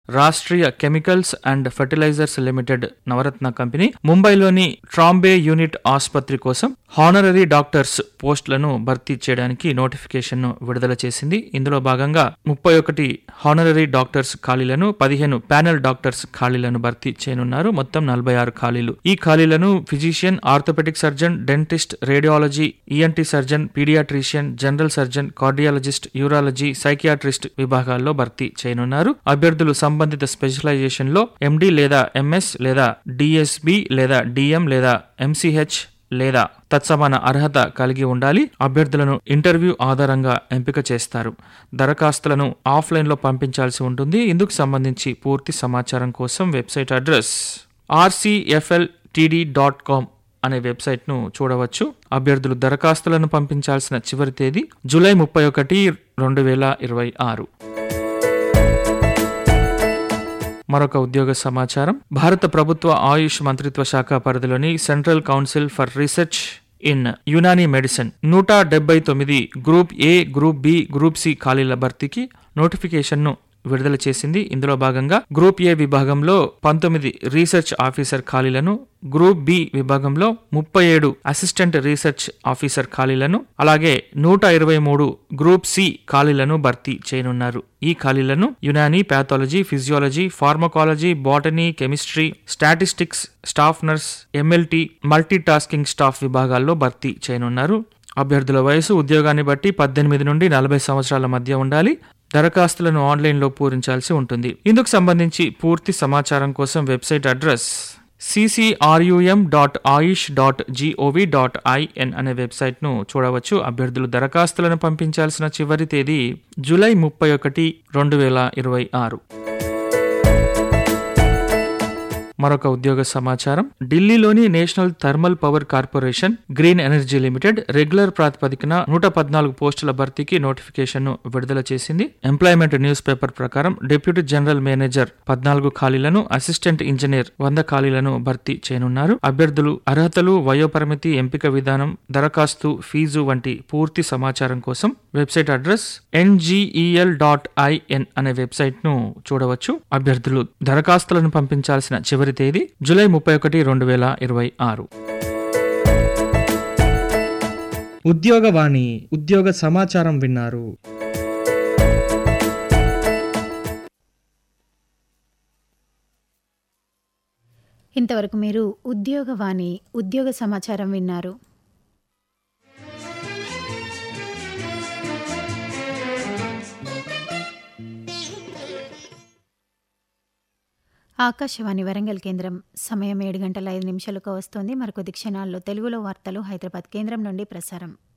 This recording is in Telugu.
Rashtriya chemicals and fertilizers limited Navratna company ముంబైలోని ట్రాంబే యూనిట్ ఆసుపత్రి కోసం హానరరీ డాక్టర్స్ పోస్టులను భర్తీ చేయడానికి నోటిఫికేషన్ను విడుదల చేసింది ఇందులో భాగంగా ముప్పై ఒకటి హానరరీ డాక్టర్స్ ఖాళీలను పదిహేను ప్యానెల్ డాక్టర్స్ ఖాళీలను భర్తీ చేయనున్నారు మొత్తం నలభై ఆరు ఖాళీలు ఈ ఖాళీలను physician orthopaedic surgeon dentist radiology ENT surgeon paediatrician general surgeon cardiologist urology psychiatrist విభాగాల్లో భర్తీ చేయనున్నారు అభ్యర్థులు సంబంధిత స్పెషలైజేషన్ లో ఎండి లేదా ఎంఎస్ లేదా డిఎస్బి లేదా డిఎం లేదా ఎంసీహెచ్ లేదా తత్సమాన అర్హత కలిగి ఉండాలి అభ్యర్థులను ఇంటర్వ్యూ ఆధారంగా ఎంపిక చేస్తారు దరఖాస్తులను ఆఫ్లైన్లో పంపించాల్సి ఉంటుంది ఇందుకు సంబంధించి పూర్తి సమాచారం కోసం website address RCFL TD dot com అనే వెబ్సైట్ను చూడవచ్చు అభ్యర్థులు దరఖాస్తులను పంపించాల్సిన చివరి తేదీ జూలై ముప్పై ఒకటి రెండు వేల ఇరవై ఆరు మరొక ఉద్యోగ సమాచారం భారత ప్రభుత్వ ఆయుష్ మంత్రిత్వ శాఖ పరిధిలోని central council for research in Unani medicine నూట డెబ్బై తొమ్మిది group A group B group C ఖాళీల భర్తీకి నోటిఫికేషన్ను విడుదల చేసింది ఇందులో భాగంగా గ్రూప్ ఏ విభాగంలో పంతొమ్మిది రీసెర్చ్ ఆఫీసర్ ఖాళీలను గ్రూప్ బి విభాగంలో ముప్పై ఏడు అసిస్టెంట్ రీసెర్చ్ ఆఫీసర్ ఖాళీలను అలాగే నూట ఇరవై మూడు గ్రూప్ సి ఖాళీలను భర్తీ చేయనున్నారు ఈ ఖాళీలను Unani pathology physiology pharmacology botany chemistry statistics staff nurse MLT multitasking staff విభాగాల్లో భర్తీ చేయనున్నారు అభ్యర్థుల వయసు ఉద్యోగాన్ని బట్టి పద్దెనిమిది నుండి నలభై సంవత్సరాల మధ్య ఉండాలి దరఖాస్తులను ఆన్లైన్లో పూరించాల్సి ఉంటుంది ఇందుకు సంబంధించి పూర్తి సమాచారం కోసం website address CCRUM dot Ayush dot GOV dot IN అనే వెబ్సైట్ను చూడవచ్చు అభ్యర్థులు దరఖాస్తులను పంపించాల్సిన చివరి తేదీ జూలై ముప్పై ఒకటి రెండు వేల ఇరవై ఆరు మరొక ఉద్యోగ సమాచారం ఢిల్లీలోని national thermal power corporation green energy limited regular ప్రాతిపదికన నూట పద్నాలుగు పోస్టుల భర్తీకి నోటిఫికేషన్ ను విడుదల చేసింది ఎంప్లాయ్మెంట్ న్యూస్ పేపర్ ప్రకారం డిప్యూటీ జనరల్ మేనేజర్ పద్నాలుగు ఖాళీలను అసిస్టెంట్ ఇంజనీర్ వంద ఖాళీలను భర్తీ చేయనున్నారు అభ్యర్థులు అర్హతలు వయోపరిమితి ఎంపిక విధానం దరఖాస్తు ఫీజు వంటి పూర్తి సమాచారం కోసం website address NGEL dot IN అనే వెబ్సైట్ ను చూడవచ్చు అభ్యర్థులు దరఖాస్తులను పంపించాల్సిన చివరి తేదీ జూలై ముప్పై ఒకటి రెండు వేల ఇరవై ఆరు ఉద్యోగవాణి ఉద్యోగ సమాచారం విన్నారు ఇంతవరకు మీరు ఉద్యోగవాణి ఉద్యోగ సమాచారం విన్నారు ఆకాశవాణి వరంగల్ కేంద్రం సమయం ఏడు గంటల ఐదు నిమిషాలకు వస్తోంది మరికొద్ది క్షణాల్లో తెలుగులో వార్తలు హైదరాబాద్ కేంద్రం నుండి ప్రసారం